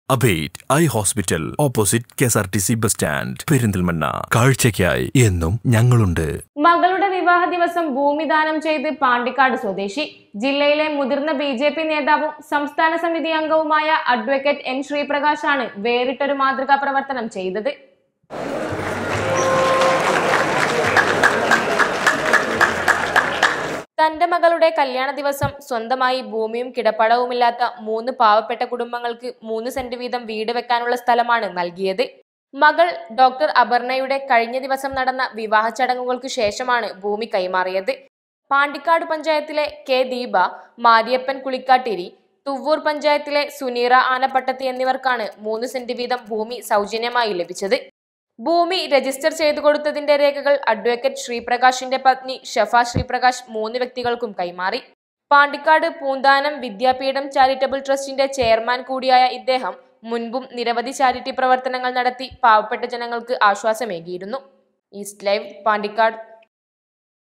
അബേറ്റ് eye hospital opposite K S R T C bus stand Perinthalmanna കാഴ്ചയ്ക്കായി എന്നും ഞങ്ങളുണ്ട് മകളുടെ വിവാഹ ദിവസം ഭൂമിദാനം ചെയ്ത് പാണ്ടിക്കാട് സ്വദേശി ജില്ലയിലെ മുതിർന്ന ബി ജെ പി നേതാവും സംസ്ഥാന സമിതി അംഗവുമായ അഡ്വക്കേറ്റ് എൻ ശ്രീപ്രകാശാണ് വേറിട്ടൊരു മാതൃകാ പ്രവർത്തനം ചെയ്തത് തന്റെ മകളുടെ കല്യാണ ദിവസം സ്വന്തമായി ഭൂമിയും കിടപ്പടവുമില്ലാത്ത മൂന്ന് പാവപ്പെട്ട കുടുംബങ്ങൾക്ക് മൂന്ന് സെന്റ് വീതം വീട് വെക്കാനുള്ള സ്ഥലമാണ് നൽകിയത് മകൾ ഡോക്ടർ അപർണയുടെ കഴിഞ്ഞ ദിവസം നടന്ന വിവാഹ ചടങ്ങുകൾക്ക് ശേഷമാണ് ഭൂമി കൈമാറിയത് പാണ്ടിക്കാട് പഞ്ചായത്തിലെ കെ ദീപ മാരിയപ്പൻ കുളിക്കാട്ടിരി തുവ്വൂർ പഞ്ചായത്തിലെ സുനീറ ആനപ്പട്ടത്തി എന്നിവർക്കാണ് മൂന്ന് സെന്റ് വീതം ഭൂമി സൗജന്യമായി ലഭിച്ചത് ഭൂമി രജിസ്റ്റർ ചെയ്തു കൊടുത്തതിന്റെ രേഖകൾ അഡ്വക്കേറ്റ് ശ്രീപ്രകാശിന്റെ പത്നി ഷഫ ശ്രീപ്രകാശ് മൂന്ന് വ്യക്തികൾക്കും കൈമാറി പാണ്ടിക്കാട് പൂന്താനം വിദ്യാപീഠം ചാരിറ്റബിൾ ട്രസ്റ്റിന്റെ ചെയർമാൻ കൂടിയായ ഇദ്ദേഹം മുൻപും നിരവധി ചാരിറ്റി പ്രവർത്തനങ്ങൾ നടത്തി പാവപ്പെട്ട ജനങ്ങൾക്ക് ആശ്വാസമേകിയിരുന്നു ഈസ്റ്റ് ലൈവ് പാണ്ടിക്കാട്